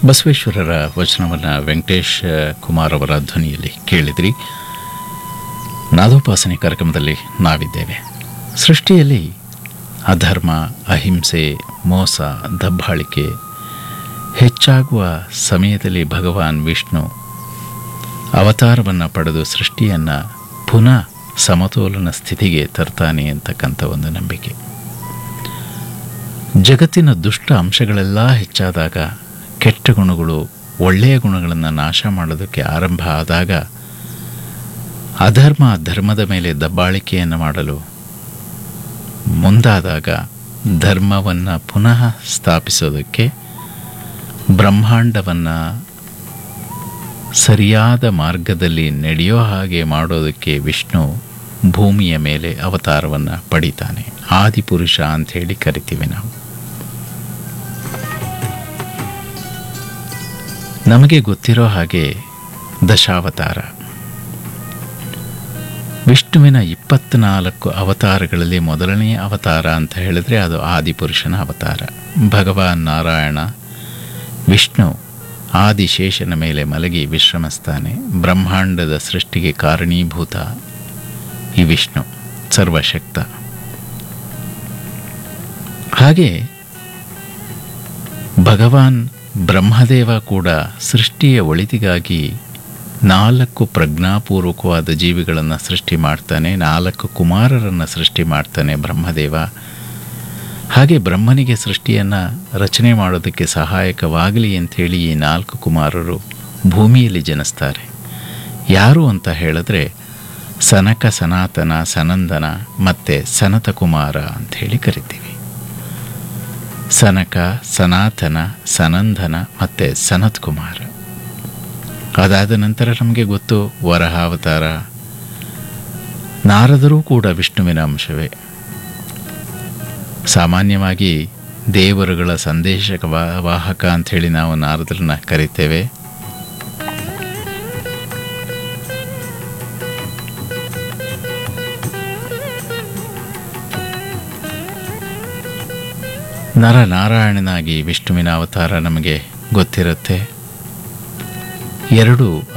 ಬಸವೇಶ್ವರರ ವಚನವನ್ನು ವೆಂಕಟೇಶ್ ಕುಮಾರ್ ಅವರ ಧ್ವನಿಯಲ್ಲಿ ಕೇಳಿದ್ರಿ ನಾದೋಪಾಸನೆ ಕಾರ್ಯಕ್ರಮದಲ್ಲಿ ನಾವಿದ್ದೇವೆ ಸೃಷ್ಟಿಯಲ್ಲಿ ಅಧರ್ಮ ಅಹಿಂಸೆ ಮೋಸ ದಬ್ಬಾಳಿಕೆ ಹೆಚ್ಚಾಗುವ ಸಮಯದಲ್ಲಿ ಭಗವಾನ್ ವಿಷ್ಣು ಅವತಾರವನ್ನು ಪಡೆದು ಸೃಷ್ಟಿಯನ್ನು ಪುನಃ ಸಮತೋಲನ ಸ್ಥಿತಿಗೆ ತರ್ತಾನೆ ಅಂತಕ್ಕಂಥ ಒಂದು ನಂಬಿಕೆ ಜಗತ್ತಿನ ದುಷ್ಟ ಅಂಶಗಳೆಲ್ಲ ಹೆಚ್ಚಾದಾಗ ಕೆಟ್ಟ ಗುಣಗಳು ಒಳ್ಳೆಯ ಗುಣಗಳನ್ನು ನಾಶ ಮಾಡೋದಕ್ಕೆ ಆರಂಭ ಆದಾಗ ಅಧರ್ಮ ಧರ್ಮದ ಮೇಲೆ ದಬ್ಬಾಳಿಕೆಯನ್ನು ಮಾಡಲು ಮುಂದಾದಾಗ ಧರ್ಮವನ್ನು ಪುನಃ ಸ್ಥಾಪಿಸೋದಕ್ಕೆ ಬ್ರಹ್ಮಾಂಡವನ್ನು ಸರಿಯಾದ ಮಾರ್ಗದಲ್ಲಿ ನಡೆಯೋ ಹಾಗೆ ಮಾಡೋದಕ್ಕೆ ವಿಷ್ಣು ಭೂಮಿಯ ಮೇಲೆ ಅವತಾರವನ್ನು ಪಡಿತಾನೆ ಆದಿಪುರುಷ ಅಂತ ಹೇಳಿ ಕರಿತೀವಿ ನಾವು ನಮಗೆ ಗೊತ್ತಿರೋ ಹಾಗೆ ದಶಾವತಾರ ವಿಷ್ಣುವಿನ ಇಪ್ಪತ್ನಾಲ್ಕು ಅವತಾರಗಳಲ್ಲಿ ಮೊದಲನೆಯ ಅವತಾರ ಅಂತ ಹೇಳಿದ್ರೆ ಅದು ಆದಿಪುರುಷನ ಅವತಾರ ಭಗವಾನ್ ನಾರಾಯಣ ವಿಷ್ಣು ಆದಿಶೇಷನ ಮೇಲೆ ಮಲಗಿ ವಿಶ್ರಮಿಸ್ತಾನೆ ಬ್ರಹ್ಮಾಂಡದ ಸೃಷ್ಟಿಗೆ ಕಾರಣೀಭೂತ ಈ ವಿಷ್ಣು ಸರ್ವಶಕ್ತ ಹಾಗೆ ಭಗವಾನ್ ಬ್ರಹ್ಮದೇವ ಕೂಡ ಸೃಷ್ಟಿಯ ಒಳಿತಿಗಾಗಿ ನಾಲ್ಕು ಪ್ರಜ್ಞಾಪೂರ್ವಕವಾದ ಜೀವಿಗಳನ್ನು ಸೃಷ್ಟಿ ಮಾಡ್ತಾನೆ ನಾಲ್ಕು ಕುಮಾರರನ್ನು ಸೃಷ್ಟಿ ಮಾಡ್ತಾನೆ ಬ್ರಹ್ಮದೇವ ಹಾಗೆ ಬ್ರಹ್ಮನಿಗೆ ಸೃಷ್ಟಿಯನ್ನು ರಚನೆ ಮಾಡೋದಕ್ಕೆ ಸಹಾಯಕವಾಗಲಿ ಅಂಥೇಳಿ ಈ ನಾಲ್ಕು ಕುಮಾರರು ಭೂಮಿಯಲ್ಲಿ ಜನಿಸ್ತಾರೆ ಯಾರು ಅಂತ ಹೇಳಿದ್ರೆ ಸನಕ ಸನಾತನ ಸನಂದನ ಮತ್ತು ಸನತ ಕುಮಾರ ಅಂಥೇಳಿ ಕರಿತೀವಿ ಸನಕ ಸನಾತನ ಸನಂದನ ಮತ್ತು ಸನತ್ ಕುಮಾರ ಅದಾದ ನಂತರ ನಮಗೆ ಗೊತ್ತು ವರಹ ಅವತಾರ ನಾರದರೂ ಕೂಡ ವಿಷ್ಣುವಿನ ಅಂಶವೇ ಸಾಮಾನ್ಯವಾಗಿ ದೇವರುಗಳ ಸಂದೇಶ ವಾಹಕ ಅಂಥೇಳಿ ನಾವು ನಾರದರನ್ನ ಕರಿತೇವೆ ನರನಾರಾಯಣನಾಗಿ ವಿಷ್ಣುವಿನ ಅವತಾರ ನಮಗೆ ಗೊತ್ತಿರುತ್ತೆ ಎರಡು